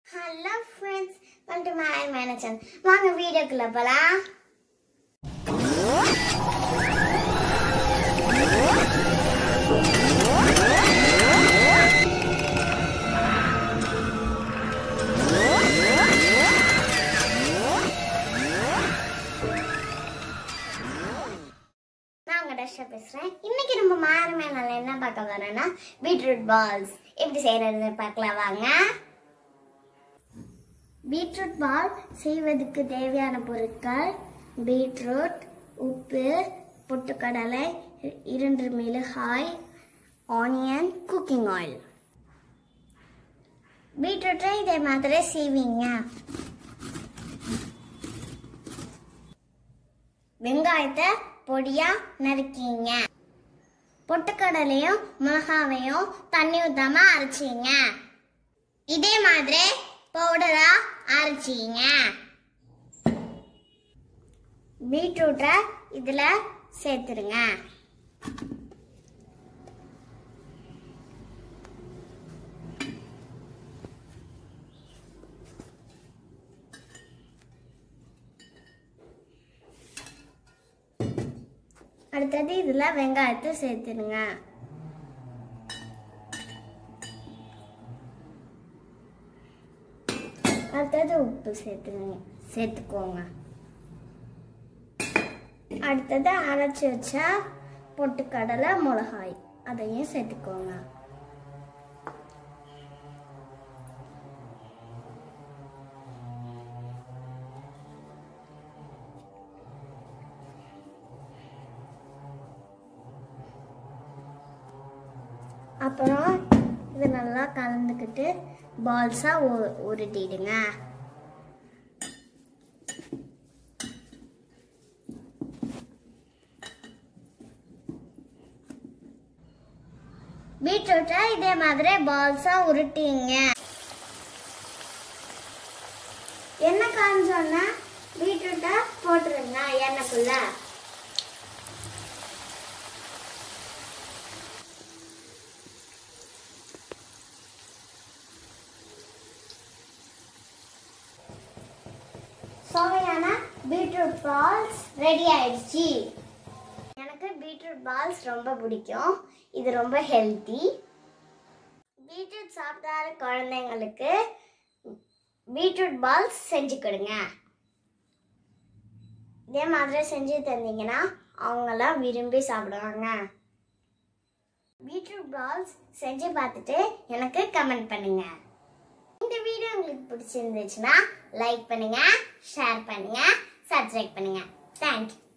hello friends welcome to my manager வாங்க வீடியோக்குள்ள போலாம் நான் உங்க டஷா பேசுறேன் இன்னைக்கு நம்ம மாறுமே நல்லா என்ன பார்க்க வரோம்னா பீட்ரூட் பால்ஸ் எப்படி செய்யறதுன்னு பார்க்கலாம் வாங்க பீட்ரூட் பால் செய்வதற்கு தேவையான பொருட்கள் பீட்ரூட் உப்பு பொட்டுக்கடலை இரண்டு மிளகாய் ஆனியன் குக்கிங் ஆயில் பீட்ரூட்டை இதே மாதிரி செய்வீங்க வெங்காயத்தை பொடியா நறுக்கிங்க பொட்டுக்கடலையும் மிளகாவையும் தண்ணி ஊத்தாம அரைச்சிங்க இதே மாதிரி பவுடரா அரைச்சிங்க பீட்ரூட்டை இதுல சேர்த்துருங்க அடுத்தது இதுல வெங்காயத்தை சேர்த்துருங்க அடுத்தது உப்பு சேர்த்துங்க சேர்த்துக்கோங்க அடுத்தது அரைச்சி வச்சா பொட்டுக்கடலை மிளகாய் அதையும் சேர்த்துக்கோங்க அப்புறம் இது நல்லா கலந்துக்கிட்டு பால்ஸாக உருட்டிடுங்க பீட்ரூட்டை இதே மாதிரி பால்ஸாக உருட்டிங்க எண்ணெய் காஞ்சோன்னா பீட்ரூட்டை போட்டுருங்க எண்ணெய்க்குள்ள சுவையான பீட்ரூட் பால்ஸ் ரெடி ஆயிடுச்சு எனக்கு பீட்ரூட் பால்ஸ் ரொம்ப பிடிக்கும் இது ரொம்ப ஹெல்த்தி பீட்ரூட் சாப்பிடாத குழந்தைங்களுக்கு பீட்ரூட் பால்ஸ் செஞ்சு கொடுங்க இதே மாதிரி செஞ்சு தந்தீங்கன்னா அவங்களாம் விரும்பி சாப்பிடுவாங்க பீட்ரூட் பால்ஸ் செஞ்சு பார்த்துட்டு எனக்கு கமெண்ட் பண்ணுங்க இந்த வீடியோ உங்களுக்கு பிடிச்சிருந்துச்சுன்னா லைக் பண்ணுங்க ஷேர் பண்ணுங்க சப்ஸ்கிரைப் பண்ணுங்க தேங்க்யூ